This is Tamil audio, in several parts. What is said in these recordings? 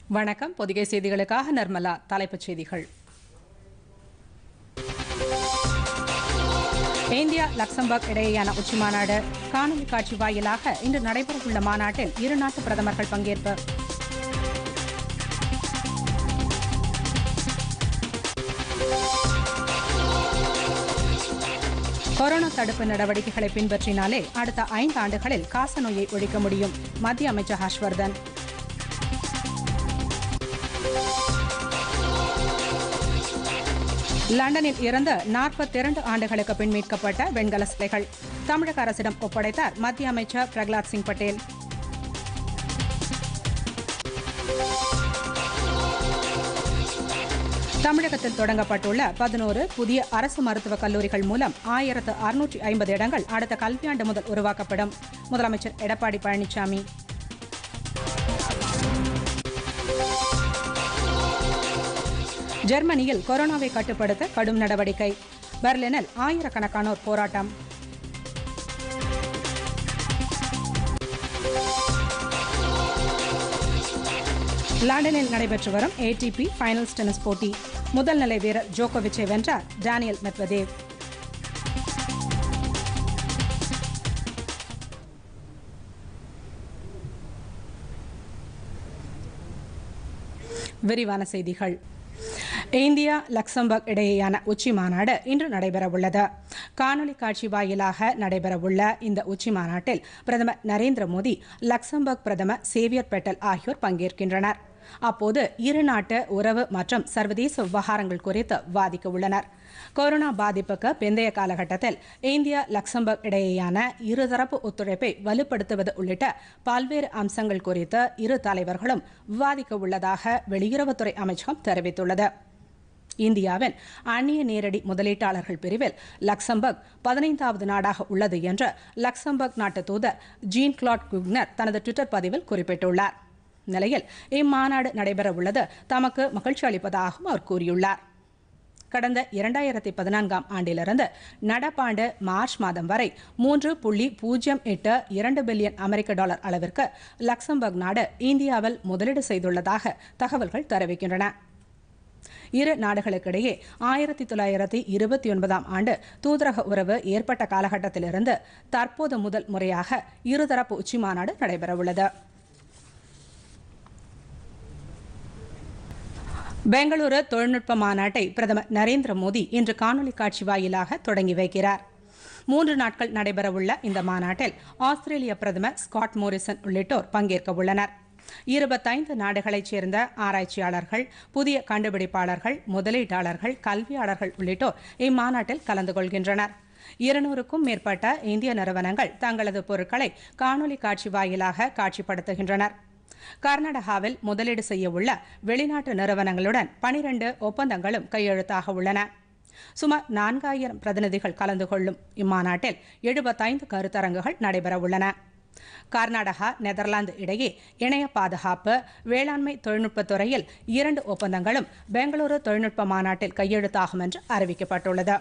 வணக்கம் பொதிகை செய்திகளுக்காக நர்மலா தலைப்புச் செய்திகள் இந்தியா லக்சம்பர்க் இடையேயான உச்சிமாநாடு காணொலி காட்சி வாயிலாக இன்று நடைபெறவுள்ள மாநாட்டில் இரு நாட்டு பிரதமர்கள் பங்கேற்பு கொரோனா தடுப்பு நடவடிக்கைகளை பின்பற்றினாலே அடுத்த ஐந்து ஆண்டுகளில் காசநோயை ஒழிக்க முடியும் மத்திய அமைச்சர் ஹர்ஷ்வர்தன் லண்டனில் இருந்து நாற்பத்தி இரண்டு ஆண்டுகளுக்கு பின் மீட்கப்பட்ட வெண்கல சிலைகள் தமிழக அரசிடம் ஒப்படைத்தார் மத்திய அமைச்சர் பிரகலாத் சிங் பட்டேல் தமிழகத்தில் தொடங்கப்பட்டுள்ள பதினோரு புதிய அரசு மருத்துவக் கல்லூரிகள் மூலம் ஆயிரத்து அறுநூற்றி ஐம்பது இடங்கள் அடுத்த கல்வியாண்டு முதல் உருவாக்கப்படும் முதலமைச்சர் எடப்பாடி பழனிசாமி ஜெர்மனியில் கொரோனாவை கட்டுப்படுத்த கடும் நடவடிக்கை பெர்லினில் ஆயிரக்கணக்கானோர் போராட்டம் லண்டனில் நடைபெற்று வரும் ஏடிபி ஃபைனல்ஸ் டென்னிஸ் போட்டி முதல் நிலை வீரர் ஜோகோவிச்சை வென்றார் டேனியல் மெத்வதேவ் விரிவான செய்திகள் இந்தியா லக்சம்பர்க் இடையேயான உச்சி மாநாடு இன்று நடைபெறவுள்ளது காணொலி காட்சி வாயிலாக நடைபெறவுள்ள இந்த உச்சி மாநாட்டில் பிரதமர் நரேந்திர மோடி லக்சம்பர்க் பிரதமர் சேவியர் பெட்டல் ஆகியோர் பங்கேற்கின்றனர் அப்போது இரு நாட்டு உறவு மற்றும் சர்வதேச விவகாரங்கள் குறித்து வாதிக்க உள்ளனர் கொரோனா பாதிப்புக்கு பிந்தைய காலகட்டத்தில் இந்தியா லக்சம்பர்க் இடையேயான இருதரப்பு ஒத்துழைப்பை வலுப்படுத்துவது உள்ளிட்ட பல்வேறு அம்சங்கள் குறித்து இரு தலைவர்களும் விவாதிக்க உள்ளதாக வெளியுறவுத்துறை அமைச்சகம் தெரிவித்துள்ளது இந்தியாவின் அந்நிய நேரடி முதலீட்டாளர்கள் பிரிவில் லக்சம்பர்க் பதினைந்தாவது நாடாக உள்ளது என்று லக்சம்பர்க் நாட்டு தூதர் ஜீன் கிளாட் குக்னர் தனது டுவிட்டர் பதிவில் குறிப்பிட்டுள்ளார் நிலையில் இம்மாநாடு நடைபெறவுள்ளது தமக்கு மகிழ்ச்சி அளிப்பதாகவும் அவர் கூறியுள்ளார் கடந்த இரண்டாயிரத்தி பதினான்காம் ஆண்டிலிருந்து நடப்பாண்டு மார்ச் மாதம் வரை மூன்று புள்ளி பூஜ்ஜியம் எட்டு இரண்டு பில்லியன் அமெரிக்க டாலர் அளவிற்கு லக்சம்பர்க் நாடு இந்தியாவில் முதலீடு செய்துள்ளதாக தகவல்கள் தெரிவிக்கின்றன இரு நாடுகளுக்கிடையே ஆயிரத்தி தொள்ளாயிரத்தி இருபத்தி ஒன்பதாம் ஆண்டு தூதரக உறவு ஏற்பட்ட காலகட்டத்திலிருந்து தற்போது முதல் முறையாக இருதரப்பு உச்சிமாநாடு நடைபெறவுள்ளது பெங்களூரு தொழில்நுட்ப மாநாட்டை பிரதமர் நரேந்திர மோடி இன்று காணொலி காட்சி வாயிலாக தொடங்கி வைக்கிறார் மூன்று நாட்கள் நடைபெறவுள்ள இந்த மாநாட்டில் ஆஸ்திரேலிய பிரதமர் ஸ்காட் மோரிசன் உள்ளிட்டோர் பங்கேற்க உள்ளனர் இருபத்தைந்து நாடுகளைச் சேர்ந்த ஆராய்ச்சியாளர்கள் புதிய கண்டுபிடிப்பாளர்கள் முதலீட்டாளர்கள் கல்வியாளர்கள் உள்ளிட்டோர் இம்மாநாட்டில் கலந்து கொள்கின்றனர் இருநூறுக்கும் மேற்பட்ட இந்திய நிறுவனங்கள் தங்களது பொருட்களை காணொலி காட்சி வாயிலாக காட்சிப்படுத்துகின்றனர் கர்நாடகாவில் முதலீடு செய்ய உள்ள வெளிநாட்டு நிறுவனங்களுடன் பனிரண்டு ஒப்பந்தங்களும் கையெழுத்தாக உள்ளன சுமார் நான்காயிரம் பிரதிநிதிகள் கலந்து கொள்ளும் இம்மாநாட்டில் எழுபத்தைந்து கருத்தரங்குகள் நடைபெறவுள்ளன கர்நாடகா நெதர்லாந்து இடையே இணைய பாதுகாப்பு வேளாண்மை தொழில்நுட்பத் துறையில் இரண்டு ஒப்பந்தங்களும் பெங்களூரு தொழில்நுட்ப மாநாட்டில் கையெழுத்தாகும் என்று அறிவிக்கப்பட்டுள்ளது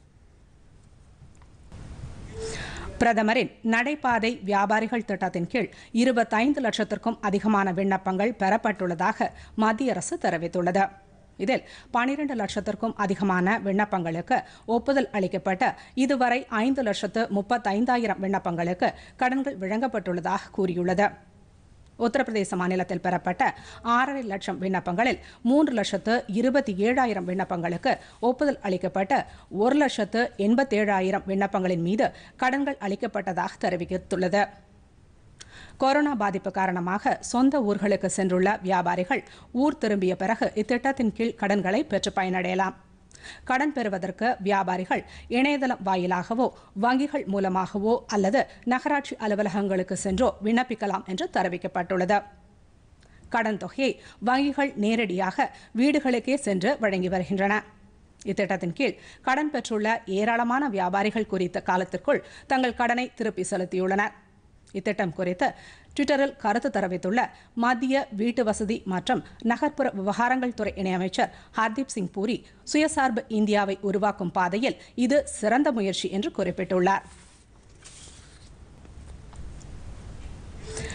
பிரதமரின் நடைபாதை வியாபாரிகள் திட்டத்தின் கீழ் இருபத்தைந்து லட்சத்திற்கும் அதிகமான விண்ணப்பங்கள் பெறப்பட்டுள்ளதாக மத்திய அரசு தெரிவித்துள்ளது இதில் பனிரெண்டு லட்சத்திற்கும் அதிகமான விண்ணப்பங்களுக்கு ஒப்புதல் அளிக்கப்பட்ட இதுவரை ஐந்து லட்சத்து முப்பத்தைந்தாயிரம் விண்ணப்பங்களுக்கு கடன்கள் வழங்கப்பட்டுள்ளதாக கூறியுள்ளது உத்தரப்பிரதேச மாநிலத்தில் பெறப்பட்ட ஆறரை லட்சம் விண்ணப்பங்களில் மூன்று லட்சத்து இருபத்தி ஏழாயிரம் விண்ணப்பங்களுக்கு ஒப்புதல் அளிக்கப்பட்ட ஒரு லட்சத்து எண்பத்தேழாயிரம் விண்ணப்பங்களின் மீது கடன்கள் அளிக்கப்பட்டதாக தெரிவித்துள்ளது கொரோனா பாதிப்பு காரணமாக சொந்த ஊர்களுக்கு சென்றுள்ள வியாபாரிகள் ஊர் திரும்பிய பிறகு இத்திட்டத்தின் கீழ் கடன்களை பெற்று பயனடையலாம் கடன் பெறுவதற்கு வியாபாரிகள் இணையதளம் வாயிலாகவோ வங்கிகள் மூலமாகவோ அல்லது நகராட்சி அலுவலகங்களுக்கு சென்றோ விண்ணப்பிக்கலாம் என்று தெரிவிக்கப்பட்டுள்ளது கடன் தொகையை வங்கிகள் நேரடியாக வீடுகளுக்கே சென்று வழங்கி வருகின்றன இத்திட்டத்தின் கீழ் கடன் பெற்றுள்ள ஏராளமான வியாபாரிகள் குறித்த காலத்திற்குள் தங்கள் கடனை திருப்பி செலுத்தியுள்ளனர் இத்திட்டம் குறித்து ட்விட்டரில் கருத்து தெரிவித்துள்ள மத்திய வீட்டு வசதி மற்றும் நகர்ப்புற விவகாரங்கள் துறை இணையமைச்சர் ஹர்தீப் சிங் பூரி சுயசார்பு இந்தியாவை உருவாக்கும் பாதையில் இது சிறந்த முயற்சி என்று குறிப்பிட்டுள்ளார்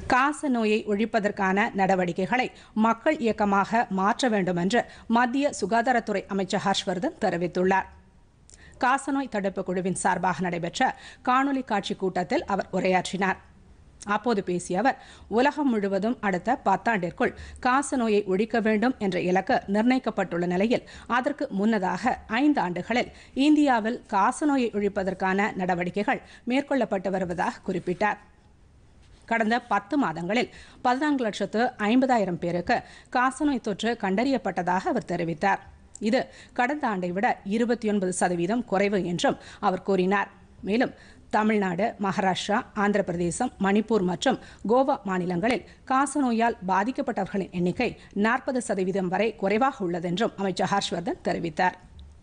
காச நோயை ஒழிப்பதற்கான நடவடிக்கைகளை மக்கள் இயக்கமாக மாற்ற வேண்டும் என்று மத்திய சுகாதாரத்துறை அமைச்சர் ஹர்ஷ்வர்தன் தெரிவித்துள்ளார் காசநோய் தடுப்பு குழுவின் சார்பாக நடைபெற்ற காணொலி காட்சி கூட்டத்தில் அவர் உரையாற்றினார் அப்போது பேசிய அவர் உலகம் முழுவதும் அடுத்த பத்தாண்டிற்குள் காசநோயை ஒழிக்க வேண்டும் என்ற இலக்கு நிர்ணயிக்கப்பட்டுள்ள நிலையில் அதற்கு முன்னதாக ஐந்து ஆண்டுகளில் இந்தியாவில் காசநோயை ஒழிப்பதற்கான நடவடிக்கைகள் மேற்கொள்ளப்பட்டு வருவதாக குறிப்பிட்டார் கடந்த பத்து மாதங்களில் பதினான்கு லட்சத்து ஐம்பதாயிரம் பேருக்கு காசநோய் தொற்று கண்டறியப்பட்டதாக அவர் தெரிவித்தார் இது கடந்த ஆண்டை விட இருபத்தி ஒன்பது சதவீதம் குறைவு என்றும் அவர் கூறினார் மேலும் தமிழ்நாடு மகாராஷ்டிரா ஆந்திர பிரதேசம் மணிப்பூர் மற்றும் கோவா மாநிலங்களில் காசநோயால் பாதிக்கப்பட்டவர்களின் எண்ணிக்கை நாற்பது சதவீதம் வரை குறைவாக உள்ளதென்றும் அமைச்சர் ஹர்ஷ்வர்தன் தெரிவித்தார்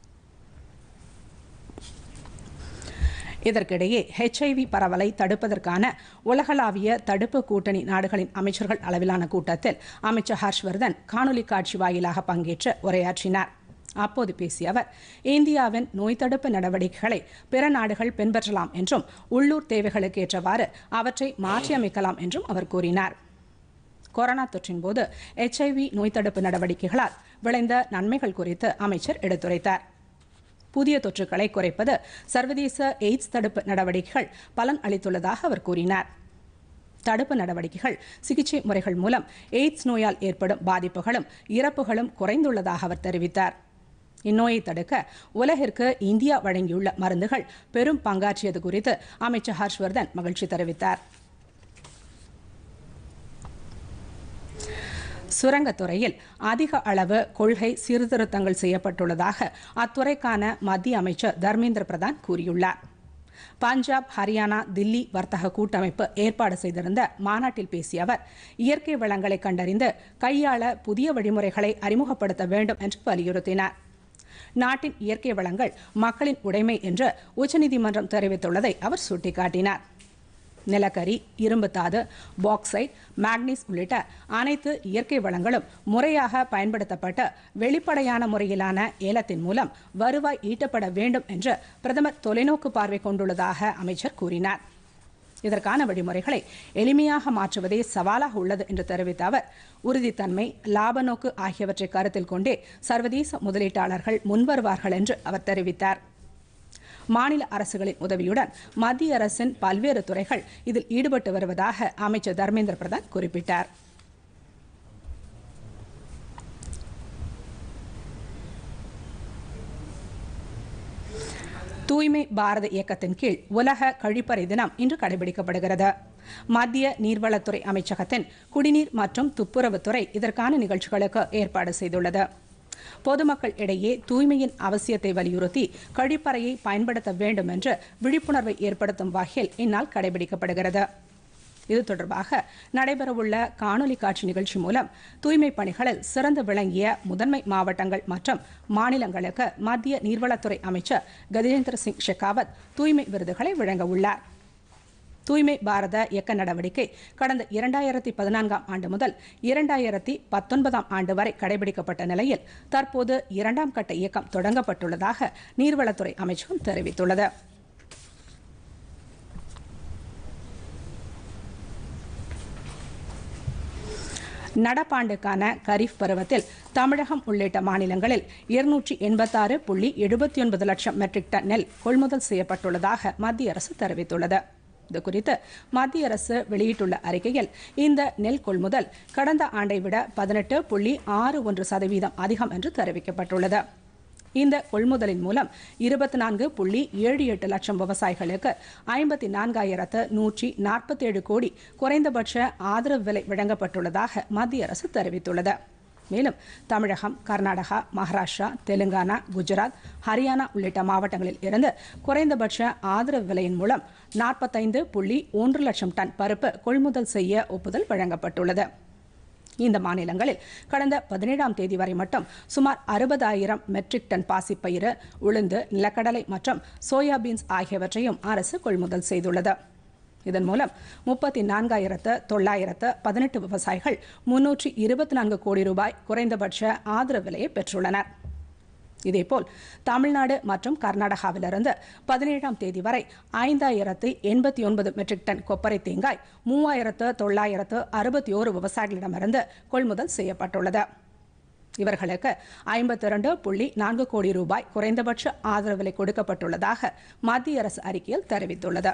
இதற்கிடையே ஹெச்ஐவி பரவலை தடுப்பதற்கான உலகளாவிய தடுப்பு கூட்டணி நாடுகளின் அமைச்சர்கள் அளவிலான கூட்டத்தில் அமைச்சர் ஹர்ஷ்வர்தன் காணொலி காட்சி வாயிலாக பங்கேற்று உரையாற்றினார் அப்போது பேசிய அவர் இந்தியாவின் நோய் தடுப்பு நடவடிக்கைகளை பிற நாடுகள் பின்பற்றலாம் என்றும் உள்ளூர் தேவைகளுக்கு ஏற்றவாறு அவற்றை மாற்றியமைக்கலாம் என்றும் அவர் கூறினார் கொரோனா தொற்றின் போது எச்ஐவி நோய் தடுப்பு நடவடிக்கைகளால் விளைந்த நன்மைகள் குறித்து அமைச்சர் எடுத்துரைத்தார் புதிய தொற்றுகளை குறைப்பது சர்வதேச எய்ட்ஸ் தடுப்பு நடவடிக்கைகள் பலன் அளித்துள்ளதாக அவர் கூறினார் தடுப்பு நடவடிக்கைகள் சிகிச்சை முறைகள் மூலம் எய்ட்ஸ் நோயால் ஏற்படும் பாதிப்புகளும் இறப்புகளும் குறைந்துள்ளதாக அவர் தெரிவித்தார் இந்நோயை தடுக்க உலகிற்கு இந்தியா வழங்கியுள்ள மருந்துகள் பெரும் பங்காற்றியது குறித்து அமைச்சர் ஹர்ஷ்வர்தன் மகிழ்ச்சி தெரிவித்தார் சுரங்கத்துறையில் அதிக அளவு கொள்கை சீர்திருத்தங்கள் செய்யப்பட்டுள்ளதாக அத்துறைக்கான மத்திய அமைச்சர் தர்மேந்திர பிரதான் கூறியுள்ளார் பஞ்சாப் ஹரியானா தில்லி வர்த்தக கூட்டமைப்பு ஏற்பாடு செய்திருந்த மாநாட்டில் பேசிய அவர் இயற்கை வளங்களை கண்டறிந்து கையாள புதிய வழிமுறைகளை அறிமுகப்படுத்த வேண்டும் என்று வலியுறுத்தினார் நாட்டின் இயற்கை வளங்கள் மக்களின் உடைமை என்று உச்சநீதிமன்றம் தெரிவித்துள்ளதை அவர் சுட்டிக்காட்டினார் நிலக்கரி இரும்புத்தாது பாக்சைட் மேக்னீஸ் உள்ளிட்ட அனைத்து இயற்கை வளங்களும் முறையாக பயன்படுத்தப்பட்டு வெளிப்படையான முறையிலான ஏலத்தின் மூலம் வருவாய் ஈட்டப்பட வேண்டும் என்று பிரதமர் தொலைநோக்கு பார்வை கொண்டுள்ளதாக அமைச்சர் கூறினார் இதற்கான வழிமுறைகளை எளிமையாக மாற்றுவதே சவாலாக உள்ளது என்று தெரிவித்த அவர் உறுதித்தன்மை லாப நோக்கு ஆகியவற்றை கருத்தில் கொண்டே சர்வதேச முதலீட்டாளர்கள் முன்வருவார்கள் என்று அவர் தெரிவித்தார் மாநில அரசுகளின் உதவியுடன் மத்திய அரசின் பல்வேறு துறைகள் இதில் ஈடுபட்டு வருவதாக அமைச்சர் தர்மேந்திர பிரதான் குறிப்பிட்டார் தூய்மை பாரத இயக்கத்தின் கீழ் உலக கழிப்பறை தினம் இன்று கடைபிடிக்கப்படுகிறது மத்திய நீர்வளத்துறை அமைச்சகத்தின் குடிநீர் மற்றும் துப்புரவுத்துறை இதற்கான நிகழ்ச்சிகளுக்கு ஏற்பாடு செய்துள்ளது பொதுமக்கள் இடையே தூய்மையின் அவசியத்தை வலியுறுத்தி கழிப்பறையை பயன்படுத்த வேண்டும் என்று விழிப்புணர்வை ஏற்படுத்தும் வகையில் இந்நாள் கடைபிடிக்கப்படுகிறது இது தொடர்பாக நடைபெறவுள்ள காணொலி காட்சி நிகழ்ச்சி மூலம் தூய்மை பணிகளில் சிறந்து விளங்கிய முதன்மை மாவட்டங்கள் மற்றும் மாநிலங்களுக்கு மத்திய நீர்வளத்துறை அமைச்சர் கஜேந்திர சிங் ஷெகாவத் தூய்மை விருதுகளை வழங்க உள்ளார் தூய்மை பாரத இயக்க நடவடிக்கை கடந்த இரண்டாயிரத்தி பதினான்காம் ஆண்டு முதல் இரண்டாயிரத்தி பத்தொன்பதாம் ஆண்டு வரை கடைபிடிக்கப்பட்ட நிலையில் தற்போது இரண்டாம் கட்ட இயக்கம் தொடங்கப்பட்டுள்ளதாக நீர்வளத்துறை அமைச்சகம் தெரிவித்துள்ளது நடப்பாண்டுக்கான கரீஃப் பருவத்தில் தமிழகம் உள்ளிட்ட மாநிலங்களில் இருநூற்றி எண்பத்தாறு புள்ளி எழுபத்தி ஒன்பது லட்சம் மெட்ரிக் டன் நெல் கொள்முதல் செய்யப்பட்டுள்ளதாக மத்திய அரசு தெரிவித்துள்ளது இதுகுறித்து மத்திய அரசு வெளியிட்டுள்ள அறிக்கையில் இந்த நெல் கொள்முதல் கடந்த ஆண்டை விட பதினெட்டு புள்ளி ஆறு ஒன்று சதவீதம் அதிகம் என்று தெரிவிக்கப்பட்டுள்ளது இந்த கொள்முதலின் மூலம் இருபத்தி நான்கு புள்ளி ஏழு எட்டு லட்சம் விவசாயிகளுக்கு ஐம்பத்தி நான்காயிரத்து நூற்றி நாற்பத்தேழு கோடி குறைந்தபட்ச ஆதரவு விலை வழங்கப்பட்டுள்ளதாக மத்திய அரசு தெரிவித்துள்ளது மேலும் தமிழகம் கர்நாடகா மகாராஷ்டிரா தெலுங்கானா குஜராத் ஹரியானா உள்ளிட்ட மாவட்டங்களில் இருந்து குறைந்தபட்ச ஆதரவு விலையின் மூலம் நாற்பத்தைந்து புள்ளி ஒன்று லட்சம் டன் பருப்பு கொள்முதல் செய்ய ஒப்புதல் வழங்கப்பட்டுள்ளது இந்த மாநிலங்களில் கடந்த பதினேழாம் தேதி வரை மட்டும் சுமார் அறுபதாயிரம் மெட்ரிக் டன் பாசிப்பயிறு உளுந்து நிலக்கடலை மற்றும் சோயாபீன்ஸ் ஆகியவற்றையும் அரசு கொள்முதல் செய்துள்ளது இதன் மூலம் முப்பத்தி நான்காயிரத்து தொள்ளாயிரத்து பதினெட்டு விவசாயிகள் முன்னூற்றி இருபத்தி நான்கு கோடி ரூபாய் குறைந்தபட்ச ஆதரவு விலையை பெற்றுள்ளனர் இதேபோல் தமிழ்நாடு மற்றும் கர்நாடகாவிலிருந்து பதினேழாம் தேதி வரை ஐந்தாயிரத்து எண்பத்தி ஒன்பது மெட்ரிக் டன் கொப்பரை தேங்காய் மூவாயிரத்து தொள்ளாயிரத்து அறுபத்தி ஓரு விவசாயிகளிடமிருந்து கொள்முதல் செய்யப்பட்டுள்ளது இவர்களுக்கு ஐம்பத்தி இரண்டு புள்ளி நான்கு கோடி ரூபாய் குறைந்தபட்ச ஆதரவு விலை கொடுக்கப்பட்டுள்ளதாக மத்திய அரசு அறிக்கையில் தெரிவித்துள்ளது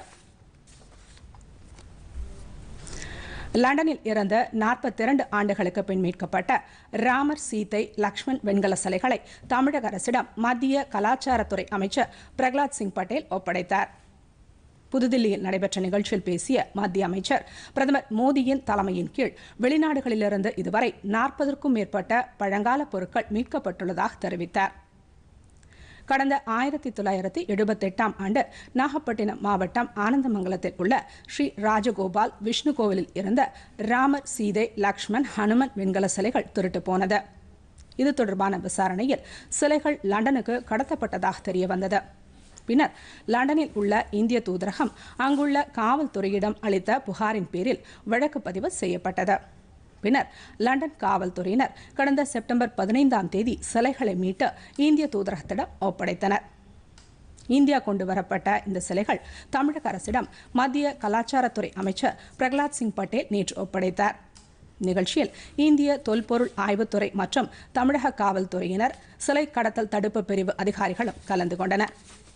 லண்டனில் இருந்து நாற்பத்தி இரண்டு ஆண்டுகளுக்கு பின் மீட்கப்பட்ட ராமர் சீதை லக்ஷ்மண் வெண்கல சிலைகளை தமிழக அரசிடம் மத்திய கலாச்சாரத்துறை அமைச்சர் பிரகலாத் சிங் பட்டேல் ஒப்படைத்தார் புதுதில்லியில் நடைபெற்ற நிகழ்ச்சியில் பேசிய மத்திய அமைச்சர் பிரதமர் மோடியின் தலைமையின் கீழ் வெளிநாடுகளிலிருந்து இதுவரை நாற்பதற்கும் மேற்பட்ட பழங்கால பொருட்கள் மீட்கப்பட்டுள்ளதாக தெரிவித்தார் கடந்த ஆயிரத்தி தொள்ளாயிரத்தி எழுபத்தெட்டாம் ஆண்டு நாகப்பட்டினம் மாவட்டம் ஆனந்தமங்கலத்தில் உள்ள ஸ்ரீ ராஜகோபால் விஷ்ணு கோவிலில் இருந்த ராமர் சீதை லக்ஷ்மண் ஹனுமன் வெண்கல சிலைகள் திருட்டு போனது இது தொடர்பான விசாரணையில் சிலைகள் லண்டனுக்கு கடத்தப்பட்டதாக தெரிய வந்தது பின்னர் லண்டனில் உள்ள இந்திய தூதரகம் அங்குள்ள காவல்துறையிடம் அளித்த புகாரின் பேரில் வழக்கு பதிவு செய்யப்பட்டது பின்னர் லண்டன் காவல்துறையினர் கடந்த செப்டம்பர் பதினைந்தாம் தேதி சிலைகளை மீட்டு இந்திய தூதரகத்திடம் ஒப்படைத்தனர் இந்தியா கொண்டு வரப்பட்ட இந்த சிலைகள் தமிழக அரசிடம் மத்திய கலாச்சாரத்துறை அமைச்சர் பிரகலாத் சிங் பட்டேல் நேற்று ஒப்படைத்தார் நிகழ்ச்சியில் இந்திய தொல்பொருள் ஆய்வுத்துறை மற்றும் தமிழக காவல்துறையினர் சிலை கடத்தல் தடுப்பு பிரிவு அதிகாரிகளும் கலந்து கொண்டனர்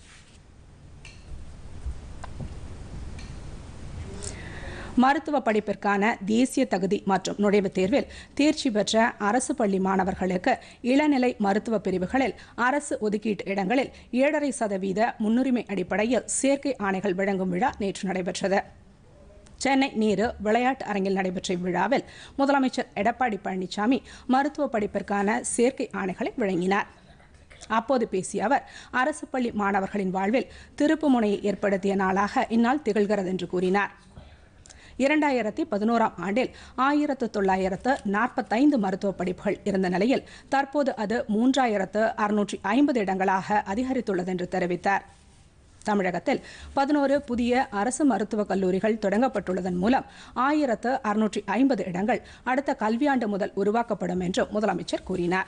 மருத்துவ படிப்பிற்கான தேசிய தகுதி மற்றும் நுழைவுத் தேர்வில் தேர்ச்சி பெற்ற அரசு பள்ளி மாணவர்களுக்கு இளநிலை மருத்துவ பிரிவுகளில் அரசு ஒதுக்கீட்டு இடங்களில் ஏழரை சதவீத முன்னுரிமை அடிப்படையில் சேர்க்கை ஆணைகள் வழங்கும் விழா நேற்று நடைபெற்றது சென்னை நீரு விளையாட்டு அரங்கில் நடைபெற்ற இவ்விழாவில் முதலமைச்சர் எடப்பாடி பழனிசாமி மருத்துவ படிப்பிற்கான சேர்க்கை ஆணைகளை வழங்கினார் அப்போது பேசிய அவர் அரசு பள்ளி மாணவர்களின் வாழ்வில் திருப்பு முனையை ஏற்படுத்திய நாளாக இந்நாள் திகழ்கிறது என்று கூறினார் இரண்டாயிரத்தி பதினோராம் ஆண்டில் ஆயிரத்து தொள்ளாயிரத்து நாற்பத்தைந்து மருத்துவ படிப்புகள் இருந்த நிலையில் தற்போது அது மூன்றாயிரத்து அறுநூற்றி ஐம்பது இடங்களாக அதிகரித்துள்ளது என்று தெரிவித்தார் தமிழகத்தில் பதினோரு புதிய அரசு மருத்துவக் கல்லூரிகள் தொடங்கப்பட்டுள்ளதன் மூலம் ஆயிரத்து அறுநூற்றி ஐம்பது இடங்கள் அடுத்த கல்வியாண்டு முதல் உருவாக்கப்படும் என்றும் முதலமைச்சர் கூறினார்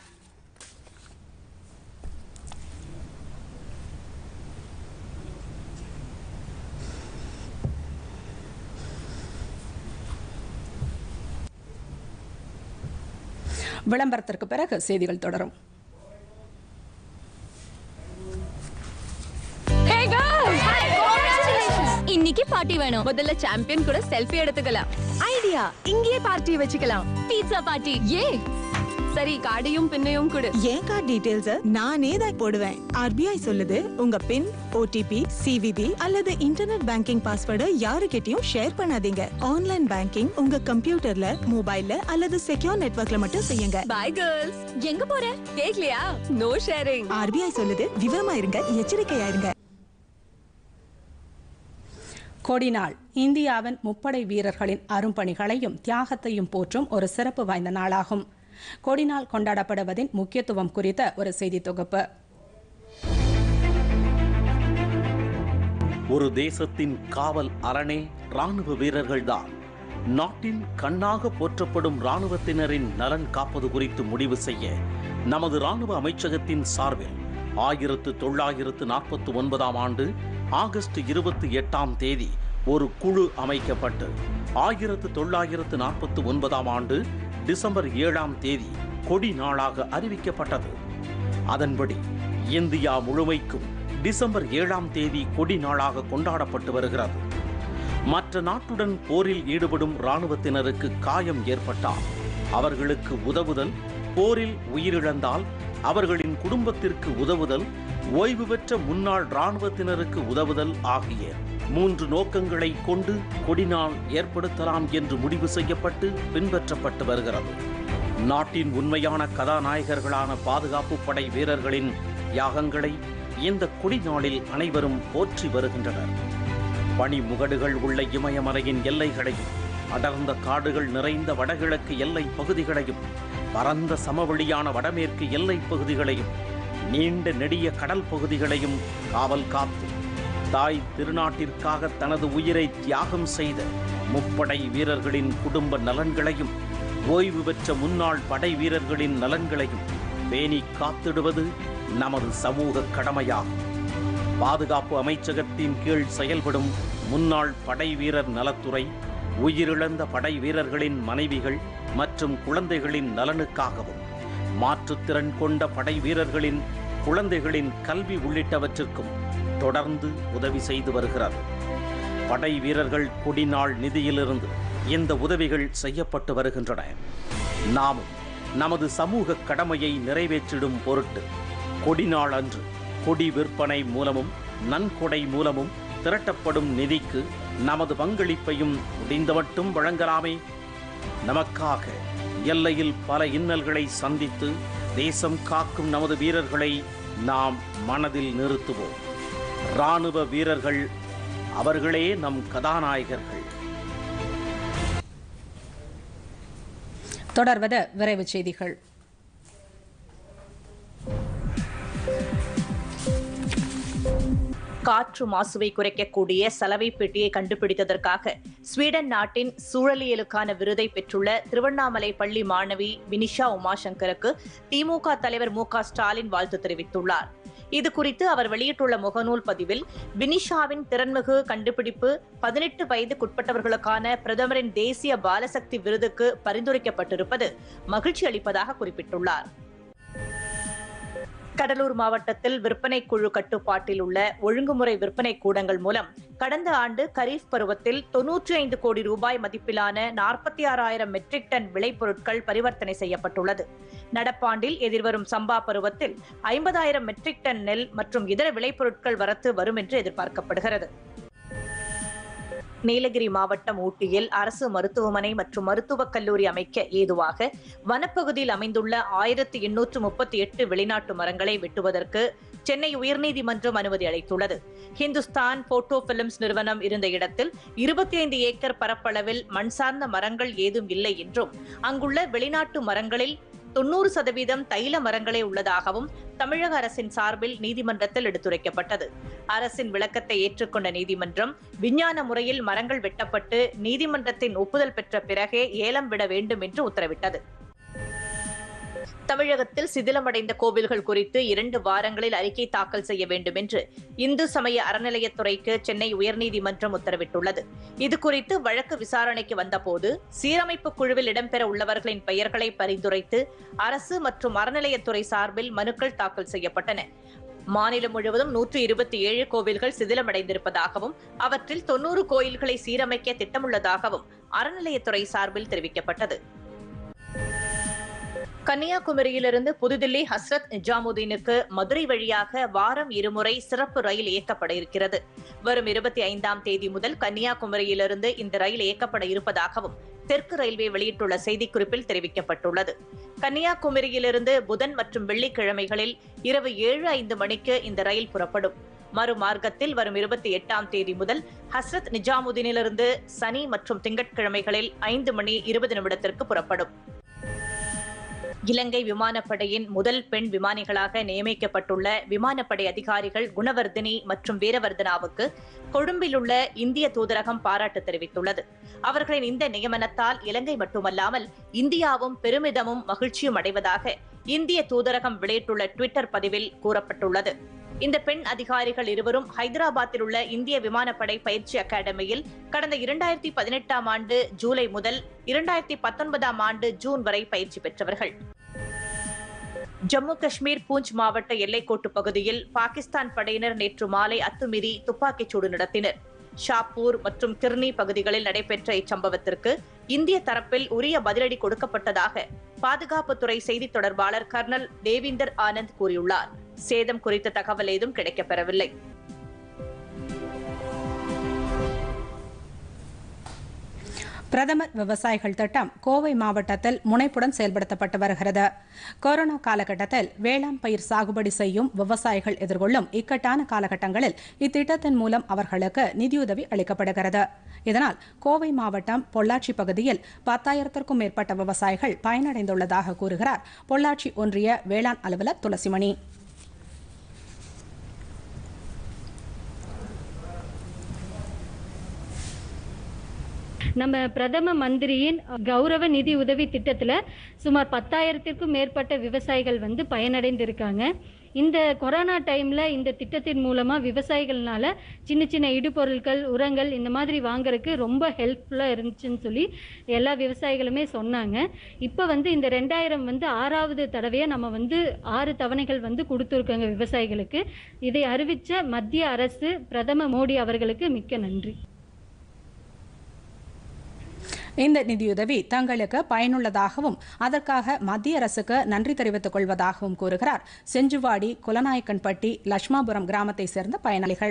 விளம்பரத்திற்கு பிறகு செய்திகள் தொடரும் இன்னைக்கு பார்ட்டி வேணும் முதல்ல சாம்பியன் கூட செல்ஃபி எடுத்துக்கலாம் ஐடியா இங்கேயே பார்ட்டி வச்சுக்கலாம் பீட்சா பார்ட்டி ஏ சரி கார்டையும் பின்னையும் கொடு என் கார்டு டீடைல்ஸ் நானே தான் போடுவேன் ஆர்பிஐ சொல்லுது உங்க பின் ஓடிபி சிவிபி அல்லது இன்டர்நெட் பேங்கிங் பாஸ்வேர்டை யாருக்கிட்டயும் ஷேர் பண்ணாதீங்க ஆன்லைன் பேங்கிங் உங்க கம்ப்யூட்டர்ல மொபைல்ல அல்லது செக்யூர் நெட்வொர்க்ல மட்டும் செய்யுங்க பை கேர்ள்ஸ் எங்க போற கேக்கலையா நோ ஷேரிங் ஆர்பிஐ சொல்லுது விவரமா இருங்க எச்சரிக்கையா இருங்க கொடிநாள் இந்தியாவின் முப்படை வீரர்களின் அரும்பணிகளையும் தியாகத்தையும் போற்றும் ஒரு சிறப்பு வாய்ந்த நாளாகும் கொடிநாள் கொண்டாடப்படுவதின் முக்கியத்துவம் குறித்த ஒரு செய்தி தொகுப்பு ஒரு தேசத்தின் காவல் அரணே ராணுவ வீரர்கள்தான் நாட்டின் கண்ணாக போற்றப்படும் ராணுவத்தினரின் நலன் காப்பது குறித்து முடிவு செய்ய நமது ராணுவ அமைச்சகத்தின் சார்பில் ஆயிரத்து தொள்ளாயிரத்து நாற்பத்தி ஒன்பதாம் ஆண்டு ஆகஸ்ட் இருபத்தி எட்டாம் தேதி ஒரு குழு அமைக்கப்பட்டு ஆயிரத்து தொள்ளாயிரத்து நாற்பத்தி ஒன்பதாம் ஆண்டு டிசம்பர் ஏழாம் தேதி கொடி நாளாக அறிவிக்கப்பட்டது அதன்படி இந்தியா முழுமைக்கும் டிசம்பர் ஏழாம் தேதி கொடி நாளாக கொண்டாடப்பட்டு வருகிறது மற்ற நாட்டுடன் போரில் ஈடுபடும் இராணுவத்தினருக்கு காயம் ஏற்பட்டால் அவர்களுக்கு உதவுதல் போரில் உயிரிழந்தால் அவர்களின் குடும்பத்திற்கு உதவுதல் ஓய்வு பெற்ற முன்னாள் இராணுவத்தினருக்கு உதவுதல் ஆகிய மூன்று நோக்கங்களை கொண்டு கொடிநாள் ஏற்படுத்தலாம் என்று முடிவு செய்யப்பட்டு பின்பற்றப்பட்டு வருகிறது நாட்டின் உண்மையான கதாநாயகர்களான பாதுகாப்பு படை வீரர்களின் தியாகங்களை இந்த கொடி நாளில் அனைவரும் போற்றி வருகின்றனர் பனிமுகடுகள் உள்ள இமயமலையின் எல்லைகளையும் அடர்ந்த காடுகள் நிறைந்த வடகிழக்கு எல்லை பகுதிகளையும் பரந்த சமவெளியான வடமேற்கு எல்லை பகுதிகளையும் நீண்ட நெடிய கடல் பகுதிகளையும் காவல் காத்து தாய் திருநாட்டிற்காக தனது உயிரை தியாகம் செய்த முப்படை வீரர்களின் குடும்ப நலன்களையும் ஓய்வு பெற்ற முன்னாள் படை வீரர்களின் நலன்களையும் பேணி காத்திடுவது நமது சமூக கடமையாகும் பாதுகாப்பு அமைச்சகத்தின் கீழ் செயல்படும் முன்னாள் படை வீரர் நலத்துறை உயிரிழந்த படை வீரர்களின் மனைவிகள் மற்றும் குழந்தைகளின் நலனுக்காகவும் மாற்றுத்திறன் கொண்ட படை வீரர்களின் குழந்தைகளின் கல்வி உள்ளிட்டவற்றிற்கும் தொடர்ந்து உதவி செய்து வருகிறது படை வீரர்கள் கொடிநாள் நிதியிலிருந்து இந்த உதவிகள் செய்யப்பட்டு வருகின்றன நாமும் நமது சமூக கடமையை நிறைவேற்றிடும் பொருட்டு கொடிநாள் அன்று கொடி விற்பனை மூலமும் நன்கொடை மூலமும் திரட்டப்படும் நிதிக்கு நமது பங்களிப்பையும் முடிந்தமட்டும் வழங்கலாமே நமக்காக எல்லையில் பல இன்னல்களை சந்தித்து தேசம் காக்கும் நமது வீரர்களை நாம் மனதில் நிறுத்துவோம் இராணுவ வீரர்கள் அவர்களே நம் கதாநாயகர்கள் தொடர்வது விரைவுச் செய்திகள் காற்று மாசுவை குறைக்கக்கூடிய சலவை பெட்டியை கண்டுபிடித்ததற்காக ஸ்வீடன் நாட்டின் சூழலியலுக்கான விருதை பெற்றுள்ள திருவண்ணாமலை பள்ளி மாணவி வினிஷா உமாசங்கருக்கு திமுக தலைவர் மு க ஸ்டாலின் வாழ்த்து தெரிவித்துள்ளார் இது குறித்து அவர் வெளியிட்டுள்ள முகநூல் பதிவில் வினிஷாவின் திறன்மிகு கண்டுபிடிப்பு பதினெட்டு வயதுக்குட்பட்டவர்களுக்கான பிரதமரின் தேசிய பாலசக்தி விருதுக்கு பரிந்துரைக்கப்பட்டிருப்பது மகிழ்ச்சி அளிப்பதாக குறிப்பிட்டுள்ளார் கடலூர் மாவட்டத்தில் விற்பனை குழு கட்டுப்பாட்டில் உள்ள ஒழுங்குமுறை விற்பனை கூடங்கள் மூலம் கடந்த ஆண்டு கரீஃப் பருவத்தில் தொன்னூற்றி ஐந்து கோடி ரூபாய் மதிப்பிலான நாற்பத்தி ஆறாயிரம் மெட்ரிக் டன் விளைபொருட்கள் பரிவர்த்தனை செய்யப்பட்டுள்ளது நடப்பாண்டில் எதிர்வரும் சம்பா பருவத்தில் ஐம்பதாயிரம் மெட்ரிக் டன் நெல் மற்றும் இதர விளைபொருட்கள் வரத்து வரும் என்று எதிர்பார்க்கப்படுகிறது நீலகிரி மாவட்டம் ஊட்டியில் அரசு மருத்துவமனை மற்றும் மருத்துவக் கல்லூரி அமைக்க ஏதுவாக வனப்பகுதியில் அமைந்துள்ள ஆயிரத்தி எண்ணூற்று முப்பத்தி எட்டு வெளிநாட்டு மரங்களை வெட்டுவதற்கு சென்னை உயர்நீதிமன்றம் அனுமதி அளித்துள்ளது ஹிந்துஸ்தான் போட்டோ பிலிம்ஸ் நிறுவனம் இருந்த இடத்தில் இருபத்தி ஐந்து ஏக்கர் பரப்பளவில் மண் சார்ந்த மரங்கள் ஏதும் இல்லை என்றும் அங்குள்ள வெளிநாட்டு மரங்களில் தொன்னூறு சதவீதம் தைல மரங்களே உள்ளதாகவும் தமிழக அரசின் சார்பில் நீதிமன்றத்தில் எடுத்துரைக்கப்பட்டது அரசின் விளக்கத்தை ஏற்றுக்கொண்ட நீதிமன்றம் விஞ்ஞான முறையில் மரங்கள் வெட்டப்பட்டு நீதிமன்றத்தின் ஒப்புதல் பெற்ற பிறகே ஏலம் விட வேண்டும் என்று உத்தரவிட்டது தமிழகத்தில் சிதிலமடைந்த கோவில்கள் குறித்து இரண்டு வாரங்களில் அறிக்கை தாக்கல் செய்ய வேண்டும் என்று இந்து சமய அறநிலையத்துறைக்கு சென்னை உயர்நீதிமன்றம் உத்தரவிட்டுள்ளது இதுகுறித்து வழக்கு விசாரணைக்கு வந்தபோது சீரமைப்பு குழுவில் இடம்பெற உள்ளவர்களின் பெயர்களை பரிந்துரைத்து அரசு மற்றும் அறநிலையத்துறை சார்பில் மனுக்கள் தாக்கல் செய்யப்பட்டன மாநிலம் முழுவதும் நூற்று இருபத்தி ஏழு கோவில்கள் சிதிலமடைந்திருப்பதாகவும் அவற்றில் தொன்னூறு கோயில்களை சீரமைக்க திட்டமுள்ளதாகவும் அறநிலையத்துறை சார்பில் தெரிவிக்கப்பட்டது கன்னியாகுமரியிலிருந்து புதுதில்லி ஹஸ்ரத் நிஜாமுதீனுக்கு மதுரை வழியாக வாரம் இருமுறை சிறப்பு ரயில் இயக்கப்பட இருக்கிறது வரும் இருபத்தி ஐந்தாம் தேதி முதல் கன்னியாகுமரியிலிருந்து இந்த ரயில் இயக்கப்பட இருப்பதாகவும் தெற்கு ரயில்வே வெளியிட்டுள்ள செய்திக்குறிப்பில் தெரிவிக்கப்பட்டுள்ளது கன்னியாகுமரியிலிருந்து புதன் மற்றும் வெள்ளிக்கிழமைகளில் இரவு ஏழு ஐந்து மணிக்கு இந்த ரயில் புறப்படும் மறுமார்க்கத்தில் வரும் இருபத்தி எட்டாம் தேதி முதல் ஹஸ்ரத் நிஜாமுதீனிலிருந்து சனி மற்றும் திங்கட்கிழமைகளில் ஐந்து மணி இருபது நிமிடத்திற்கு புறப்படும் இலங்கை விமானப்படையின் முதல் பெண் விமானிகளாக நியமிக்கப்பட்டுள்ள விமானப்படை அதிகாரிகள் குணவர்தினி மற்றும் வீரவர்தனாவுக்கு கொழும்பில் உள்ள இந்திய தூதரகம் பாராட்டு தெரிவித்துள்ளது அவர்களின் இந்த நியமனத்தால் இலங்கை மட்டுமல்லாமல் இந்தியாவும் பெருமிதமும் மகிழ்ச்சியும் அடைவதாக இந்திய தூதரகம் வெளியிட்டுள்ள ட்விட்டர் பதிவில் கூறப்பட்டுள்ளது இந்த பெண் அதிகாரிகள் இருவரும் ஹைதராபாத்தில் உள்ள இந்திய விமானப்படை பயிற்சி அகாடமியில் கடந்த இரண்டாயிரத்தி பதினெட்டாம் ஆண்டு ஜூலை முதல் இரண்டாயிரத்தி பத்தொன்பதாம் ஆண்டு ஜூன் வரை பயிற்சி பெற்றவர்கள் ஜம்மு காஷ்மீர் பூஞ்ச் மாவட்ட எல்லைக்கோட்டு பகுதியில் பாகிஸ்தான் படையினர் நேற்று மாலை அத்துமீறி துப்பாக்கிச் சூடு நடத்தினர் ஷாப்பூர் மற்றும் கிர்னி பகுதிகளில் நடைபெற்ற இச்சம்பவத்திற்கு இந்திய தரப்பில் உரிய பதிலடி கொடுக்கப்பட்டதாக பாதுகாப்புத்துறை செய்தித் தொடர்பாளர் கர்னல் தேவிந்தர் ஆனந்த் கூறியுள்ளார் சேதம் குறித்த தகவல் ஏதும் கிடைக்கப்பெறவில்லை பிரதமர் விவசாயிகள் திட்டம் கோவை மாவட்டத்தில் முனைப்புடன் செயல்படுத்தப்பட்டு வருகிறது கொரோனா காலகட்டத்தில் வேளாண் பயிர் சாகுபடி செய்யும் விவசாயிகள் எதிர்கொள்ளும் இக்கட்டான காலகட்டங்களில் இத்திட்டத்தின் மூலம் அவர்களுக்கு நிதியுதவி அளிக்கப்படுகிறது இதனால் கோவை மாவட்டம் பொள்ளாச்சி பகுதியில் பத்தாயிரத்திற்கும் மேற்பட்ட விவசாயிகள் பயனடைந்துள்ளதாக கூறுகிறார் பொள்ளாச்சி ஒன்றிய வேளாண் அலுவலர் துளசிமணி நம்ம பிரதம மந்திரியின் கௌரவ நிதி உதவி திட்டத்தில் சுமார் பத்தாயிரத்திற்கும் மேற்பட்ட விவசாயிகள் வந்து பயனடைந்திருக்காங்க இந்த கொரோனா டைமில் இந்த திட்டத்தின் மூலமாக விவசாயிகள்னால சின்ன சின்ன இடுபொருட்கள் உரங்கள் இந்த மாதிரி வாங்குறதுக்கு ரொம்ப ஹெல்ப்ஃபுல்லாக இருந்துச்சுன்னு சொல்லி எல்லா விவசாயிகளுமே சொன்னாங்க இப்போ வந்து இந்த ரெண்டாயிரம் வந்து ஆறாவது தடவையாக நம்ம வந்து ஆறு தவணைகள் வந்து கொடுத்துருக்கோங்க விவசாயிகளுக்கு இதை அறிவித்த மத்திய அரசு பிரதம மோடி அவர்களுக்கு மிக்க நன்றி இந்த நிதியுதவி தங்களுக்கு பயனுள்ளதாகவும் அதற்காக மத்திய அரசுக்கு நன்றி தெரிவித்துக் கொள்வதாகவும் கூறுகிறார் செஞ்சுவாடி குலநாயக்கன்பட்டி லட்சுமாபுரம் கிராமத்தை சேர்ந்த பயனாளிகள்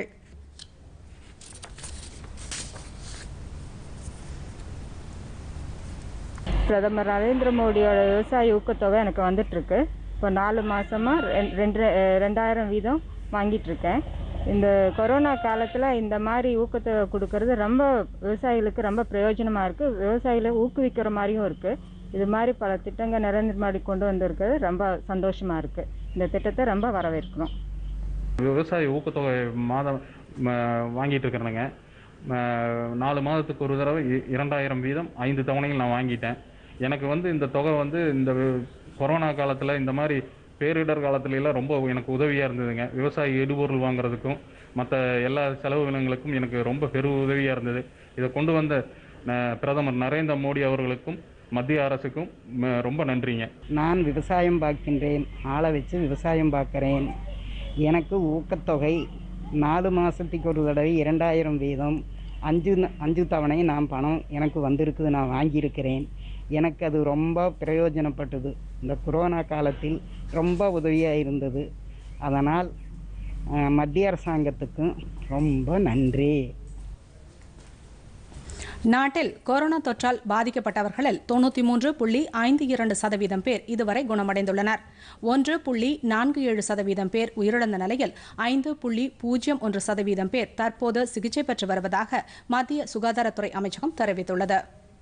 பிரதமர் நரேந்திர மோடியோட விவசாய ஊக்கத்தொகை எனக்கு வந்துட்டுருக்கு இப்போ நாலு மாதமாக ரெண்டு ரெண்டாயிரம் வீதம் வாங்கிட்டுருக்கேன் இந்த கொரோனா காலத்தில் இந்த மாதிரி ஊக்கத்தொகை கொடுக்கறது ரொம்ப விவசாயிகளுக்கு ரொம்ப பிரயோஜனமாக இருக்குது விவசாயிகளை ஊக்குவிக்கிற மாதிரியும் இருக்குது இது மாதிரி பல திட்டங்கள் நரேந்திர மோடி கொண்டு வந்திருக்கிறது ரொம்ப சந்தோஷமாக இருக்குது இந்த திட்டத்தை ரொம்ப வரவேற்கிறோம் விவசாய ஊக்கத்தொகை மாதம் ம, வாங்கிட்டு இருக்கிறேனுங்க ம, நாலு மாதத்துக்கு ஒரு தடவை இ- இரண்டாயிரம் வீதம் ஐந்து தவணைகள் நான் வாங்கிட்டேன் எனக்கு வந்து இந்த தொகை வந்து இந்த வி- கொரோனா காலத்தில் இந்த மாதிரி பேரிடர் காலத்துல எல்லாம் ரொம்ப எனக்கு உதவியாக இருந்ததுங்க விவசாய இடுபொருள் வாங்குறதுக்கும் மற்ற எல்லா செலவினங்களுக்கும் எனக்கு ரொம்ப பெரு உதவியாக இருந்தது இதை கொண்டு வந்த ந- பிரதமர் நரேந்திர மோடி அவர்களுக்கும் மத்திய அரசுக்கும் ம, ரொம்ப நன்றிங்க நான் விவசாயம் பார்க்கின்றேன் ஆளை வச்சு விவசாயம் பார்க்குறேன் எனக்கு ஊக்கத்தொகை நாலு மாதத்துக்கு ஒரு தடவை இரண்டாயிரம் வீதம் அஞ்சு ந- அஞ்சு தவணை நான் பணம் எனக்கு வந்திருக்குது நான் வாங்கியிருக்கிறேன் எனக்கு அது ரொம்ப பிரயோஜனப்பட்டது இந்த கொரோனா காலத்தில் ரொம்ப உதவியாக இருந்தது அதனால் அஹ், மத்திய அரசாங்கத்துக்கும் ரொம்ப நன்றி நாட்டில் கொரோனா தொற்றால் பாதிக்கப்பட்டவர்களில் தொண்ணூற்றி மூன்று புள்ளி ஐந்து இரண்டு சதவீதம் பேர் இதுவரை குணமடைந்துள்ளனர் ஒன்று புள்ளி நான்கு ஏழு சதவீதம் பேர் உயிரிழந்த நிலையில் ஐந்து புள்ளி பூஜ்ஜியம் ஒன்று சதவீதம் பேர் தற்போது சிகிச்சை பெற்று வருவதாக மத்திய சுகாதாரத்துறை அமைச்சகம் தெரிவித்துள்ளது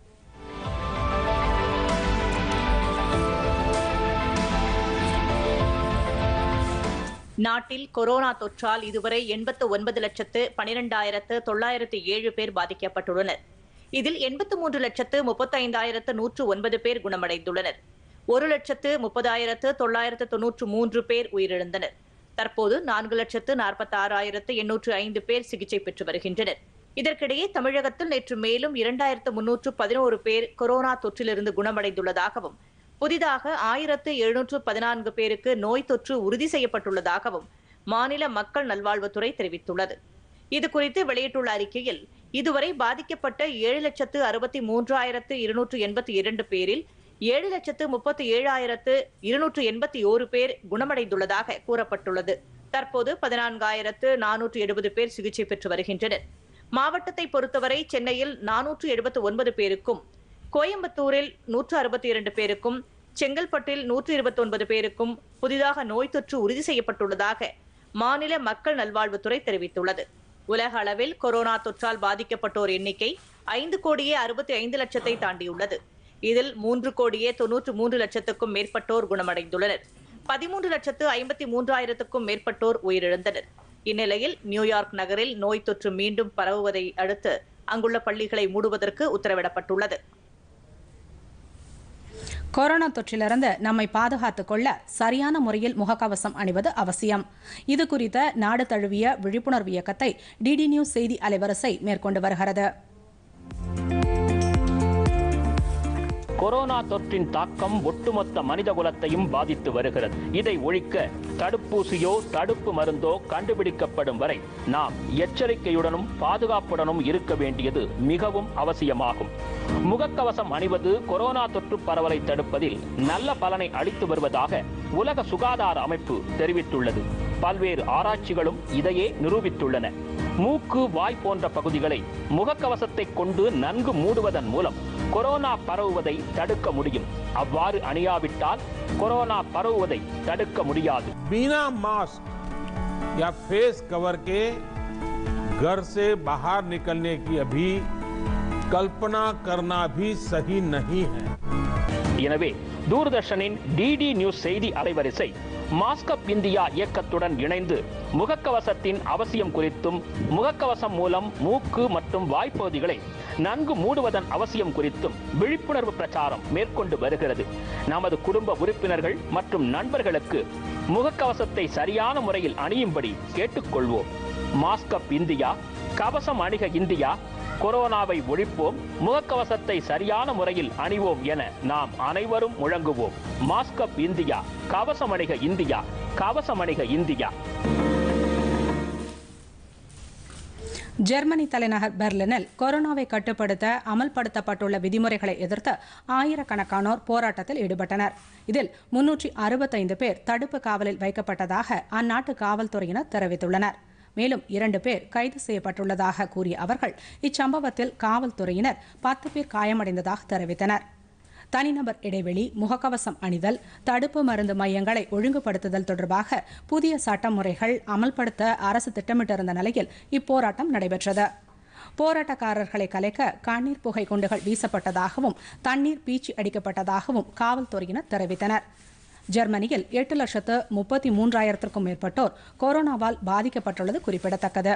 நாட்டில் கொரோனா தொற்றால் இதுவரை எண்பத்து ஒன்பது லட்சத்து பனிரெண்டாயிரத்து தொள்ளாயிரத்து ஏழு பேர் பாதிக்கப்பட்டுள்ளனர் இதில் எண்பத்து மூன்று லட்சத்து முப்பத்தைந்தாயிரத்து நூற்று ஒன்பது பேர் குணமடைந்துள்ளனர் ஒரு லட்சத்து முப்பதாயிரத்து தொள்ளாயிரத்து தொன்னூற்று மூன்று பேர் உயிரிழந்தனர் தற்போது நான்கு லட்சத்து நாற்பத்தாறாயிரத்து எண்ணூற்று ஐந்து பேர் சிகிச்சை பெற்று வருகின்றனர் இதற்கிடையே தமிழகத்தில் நேற்று மேலும் இரண்டாயிரத்து முன்னூற்று பதினோரு பேர் கொரோனா தொற்றிலிருந்து குணமடைந்துள்ளதாகவும் புதிதாக ஆயிரத்து எழுநூற்று பதினான்கு பேருக்கு நோய் தொற்று உறுதி செய்யப்பட்டுள்ளதாகவும் மாநில மக்கள் நல்வாழ்வுத்துறை தெரிவித்துள்ளது இது குறித்து வெளியிட்டுள்ள அறிக்கையில் இதுவரை பாதிக்கப்பட்ட ஏழு லட்சத்து அறுபத்தி மூன்றாயிரத்து இருநூற்று எண்பத்தி இரண்டு பேரில் ஏழு லட்சத்து முப்பத்தி ஏழாயிரத்து இருநூற்று எண்பத்தி ஓரு பேர் குணமடைந்துள்ளதாக கூறப்பட்டுள்ளது தற்போது பதினான்காயிரத்து நானூற்று எழுபது பேர் சிகிச்சை பெற்று வருகின்றனர் மாவட்டத்தை பொறுத்தவரை சென்னையில் நானூற்று எழுபத்து ஒன்பது பேருக்கும் கோயம்புத்தூரில் நூற்று அறுபத்தி இரண்டு பேருக்கும் செங்கல்பட்டில் நூற்று இருபத்தி ஒன்பது பேருக்கும் புதிதாக நோய் தொற்று உறுதி செய்யப்பட்டுள்ளதாக மாநில மக்கள் நல்வாழ்வுத்துறை தெரிவித்துள்ளது உலக அளவில் கொரோனா தொற்றால் பாதிக்கப்பட்டோர் எண்ணிக்கை ஐந்து கோடியே அறுபத்தி ஐந்து லட்சத்தை தாண்டியுள்ளது இதில் மூன்று கோடியே தொன்னூற்று மூன்று லட்சத்துக்கும் மேற்பட்டோர் குணமடைந்துள்ளனர் பதிமூன்று லட்சத்து ஐம்பத்தி மூன்றாயிரத்துக்கும் மேற்பட்டோர் உயிரிழந்தனர் இந்நிலையில் நியூயார்க் நகரில் நோய் தொற்று மீண்டும் பரவுவதை அடுத்து அங்குள்ள பள்ளிகளை மூடுவதற்கு உத்தரவிடப்பட்டுள்ளது கொரோனா தொற்றிலிருந்து நம்மை பாதுகாத்துக் கொள்ள சரியான முறையில் முகக்கவசம் அணிவது அவசியம் இது குறித்த நாடு தழுவிய விழிப்புணர்வு இயக்கத்தை டிடி நியூஸ் செய்தி அலைவரிசை மேற்கொண்டு வருகிறது கொரோனா தொற்றின் தாக்கம் ஒட்டுமொத்த மனித குலத்தையும் பாதித்து வருகிறது இதை ஒழிக்க தடுப்பூசியோ தடுப்பு மருந்தோ கண்டுபிடிக்கப்படும் வரை நாம் எச்சரிக்கையுடனும் பாதுகாப்புடனும் இருக்க வேண்டியது மிகவும் அவசியமாகும் முகக்கவசம் அணிவது கொரோனா தொற்று பரவலை தடுப்பதில் நல்ல பலனை அளித்து வருவதாக உலக சுகாதார அமைப்பு தெரிவித்துள்ளது பல்வேறு ஆராய்ச்சிகளும் இதையே நிரூபித்துள்ளன மூக்கு வாய் போன்ற பகுதிகளை முகக்கவசத்தை கொண்டு நன்கு மூடுவதன் மூலம் கொரோனா பரவுவதை தடுக்க முடியும் அவ்வாறு அணியாவிட்டால் கொரோனா பரவுவதை தடுக்க முடியாது बिना मास्क या फेस कवर के घर से बाहर निकलने की अभी कल्पना करना भी सही नहीं है எனவே தூர்தர்ஷனின் டிடி நியூஸ் செய்தி அலைவரிசை மாஸ்கப் இந்தியா இயக்கத்துடன் இணைந்து முகக்கவசத்தின் அவசியம் குறித்தும் முகக்கவசம் மூலம் மூக்கு மற்றும் வாய்ப்பகுதிகளை நன்கு மூடுவதன் அவசியம் குறித்தும் விழிப்புணர்வு பிரச்சாரம் மேற்கொண்டு வருகிறது நமது குடும்ப உறுப்பினர்கள் மற்றும் நண்பர்களுக்கு முகக்கவசத்தை சரியான முறையில் அணியும்படி கேட்டுக்கொள்வோம் மாஸ்கப் இந்தியா கவசம் அணிக இந்தியா கொரோனாவை ஒழிப்போம் முகக்கவசத்தை சரியான முறையில் அணிவோம் என நாம் அனைவரும் முழங்குவோம் மாஸ்கப் இந்தியா கவசம் அணிக இந்தியா கவசம் அணிக இந்தியா ஜெர்மனி தலைநகர் பெர்லினில் கொரோனாவை கட்டுப்படுத்த அமல்படுத்தப்பட்டுள்ள விதிமுறைகளை எதிர்த்து ஆயிரக்கணக்கானோர் போராட்டத்தில் ஈடுபட்டனர் இதில் முன்னூற்றி அறுபத்தைந்து பேர் தடுப்பு காவலில் வைக்கப்பட்டதாக அந்நாட்டு காவல்துறையினர் தெரிவித்துள்ளனர் மேலும் இரண்டு பேர் கைது செய்யப்பட்டுள்ளதாக கூறிய அவர்கள் இச்சம்பவத்தில் காவல்துறையினர் பத்து பேர் காயமடைந்ததாக தெரிவித்தனர் தனிநபர் இடைவெளி முகக்கவசம் அணிதல் தடுப்பு மருந்து மையங்களை ஒழுங்குபடுத்துதல் தொடர்பாக புதிய சட்டமுறைகள் அமல்படுத்த அரசு திட்டமிட்டிருந்த நிலையில் இப்போராட்டம் நடைபெற்றது போராட்டக்காரர்களை கலைக்க கண்ணீர் புகை குண்டுகள் வீசப்பட்டதாகவும் தண்ணீர் பீச்சி அடிக்கப்பட்டதாகவும் காவல்துறையினர் தெரிவித்தனர் ஜெர்மனியில் எட்டு லட்சத்து முப்பத்தி மூன்றாயிரத்திற்கும் மேற்பட்டோர் கொரோனாவால் பாதிக்கப்பட்டுள்ளது குறிப்பிடத்தக்கது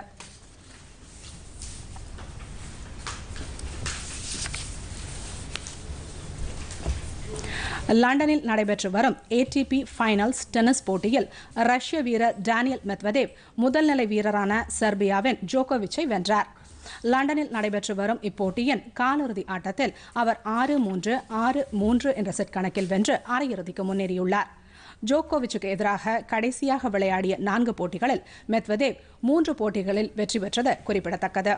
லண்டனில் நடைபெற்று வரும் ஏடிபி ஃபைனல்ஸ் டென்னிஸ் போட்டியில் ரஷ்ய வீரர் டேனியல் மெத்வதேவ் முதல்நிலை வீரரான செர்பியாவின் ஜோகோவிச்சை வென்றார் லண்டனில் நடைபெற்று வரும் இப்போட்டியின் காலிறுதி ஆட்டத்தில் அவர் ஆறு மூன்று ஆறு மூன்று என்ற செட் கணக்கில் வென்று அரையிறுதிக்கு முன்னேறியுள்ளார் ஜோகோவிச்சுக்கு எதிராக கடைசியாக விளையாடிய நான்கு போட்டிகளில் மெத்வதேவ் மூன்று போட்டிகளில் வெற்றி பெற்றது குறிப்பிடத்தக்கது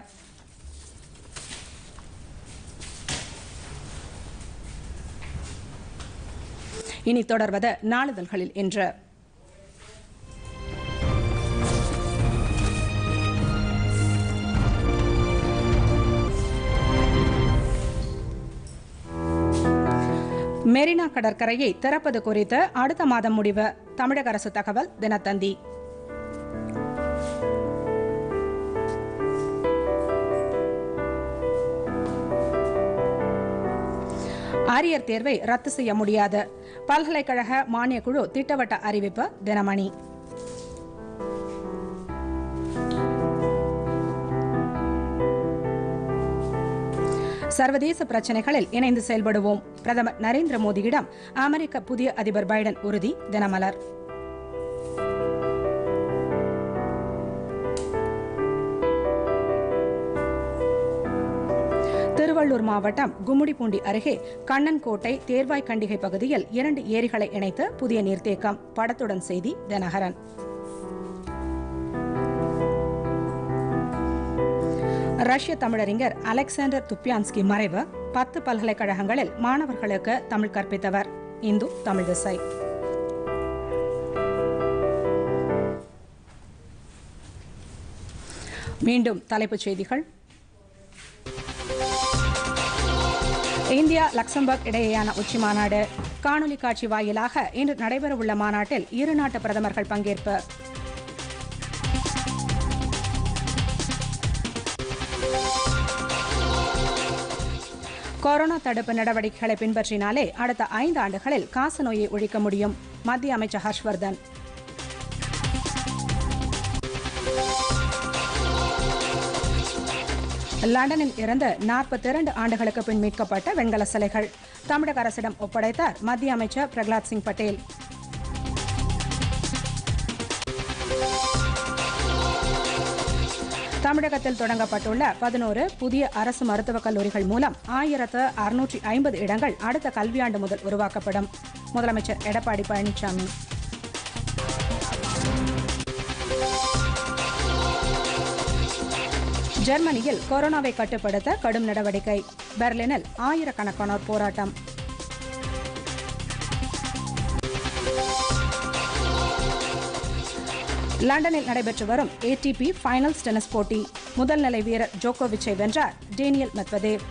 இனி தொடர்வது நாளிதழ்களில் இன்று மெரினா கடற்கரையை திறப்பது குறித்து அடுத்த மாதம் முடிவு தமிழக அரசு தகவல் தினத்தந்தி அரியர் தேர்வை ரத்து செய்ய முடியாது பல்கலைக்கழக மானியக் குழு திட்டவட்ட அறிவிப்பு தினமணி சர்வதேச பிரச்சினைகளில் இணைந்து செயல்படுவோம் பிரதமர் நரேந்திர மோடியிடம் அமெரிக்க புதிய அதிபர் பைடன் உறுதி தினமலர் திருவள்ளூர் மாவட்டம் கும்மிடிப்பூண்டி அருகே கண்ணன்கோட்டை தேர்வாய் கண்டிகை பகுதியில் இரண்டு ஏரிகளை இணைத்து புதிய நீர்த்தேக்கம் படத்துடன் செய்தி தினகரன் ரஷ்ய தமிழறிஞர் அலெக்சாண்டர் துப்பியான்ஸ்கி மறைவு பத்து பல்கலைக்கழகங்களில் மாணவர்களுக்கு தமிழ் கற்பித்தவர் இந்து தமிழ் திசை மீண்டும் தலைப்புச் செய்திகள் இந்தியா லக்சம்பர்க் இடையேயான உச்சி மாநாடு காணொலி காட்சி வாயிலாக இன்று நடைபெறவுள்ள மாநாட்டில் இரு நாட்டு பிரதமர்கள் பங்கேற்பு கொரோனா தடுப்பு நடவடிக்கைகளை பின்பற்றினாலே அடுத்த ஐந்து ஆண்டுகளில் காச நோயை ஒழிக்க முடியும் மத்திய அமைச்சர் ஹர்ஷ்வர்தன் லண்டனில் இருந்து நாற்பத்தி இரண்டு ஆண்டுகளுக்கு பின் மீட்கப்பட்ட வெண்கல சிலைகள் தமிழக அரசிடம் ஒப்படைத்தார் மத்திய அமைச்சர் பிரகலாத் சிங் பட்டேல் தமிழகத்தில் தொடங்கப்பட்டுள்ள பதினோரு புதிய அரசு மருத்துவக் கல்லூரிகள் மூலம் ஆயிரத்து அறுநூற்றி ஐம்பது இடங்கள் அடுத்த கல்வியாண்டு முதல் உருவாக்கப்படும் முதலமைச்சர் எடப்பாடி பழனிசாமி ஜெர்மனியில் கொரோனாவை கட்டுப்படுத்த கடும் நடவடிக்கை பெர்லினில் ஆயிரக்கணக்கானோர் போராட்டம் லண்டனில் நடைபெற்று வரும் ஏடிபி ஃபைனல்ஸ் டென்னிஸ் போட்டி முதல் நிலை வீரர் ஜோகோவிச்சை வென்றார் டேனியல் மெத்வதேவ்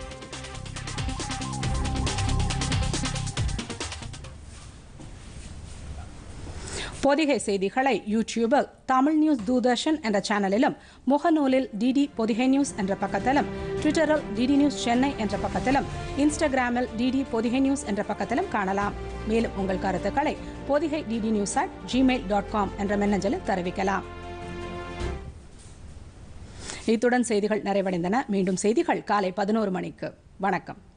பொதிகை செய்திகளை யூடியூபில் தமிழ் நியூஸ் தூர்தர்ஷன் என்ற சேனலிலும் முகநூலில் டிடி பொதிகை நியூஸ் என்ற பக்கத்திலும் ட்விட்டரில் டிடி நியூஸ் சென்னை என்ற பக்கத்திலும் இன்ஸ்டாகிராமில் டிடி பொதிகை நியூஸ் என்ற பக்கத்திலும் காணலாம் மேலும் உங்கள் கருத்துக்களை Pothigai DD news at Gmail dot com என்ற மின்னஞ்சலில் தெரிவிக்கலாம் இத்துடன் செய்திகள் நிறைவடைந்தன மீண்டும் செய்திகள் காலை பதினோரு மணிக்கு வணக்கம்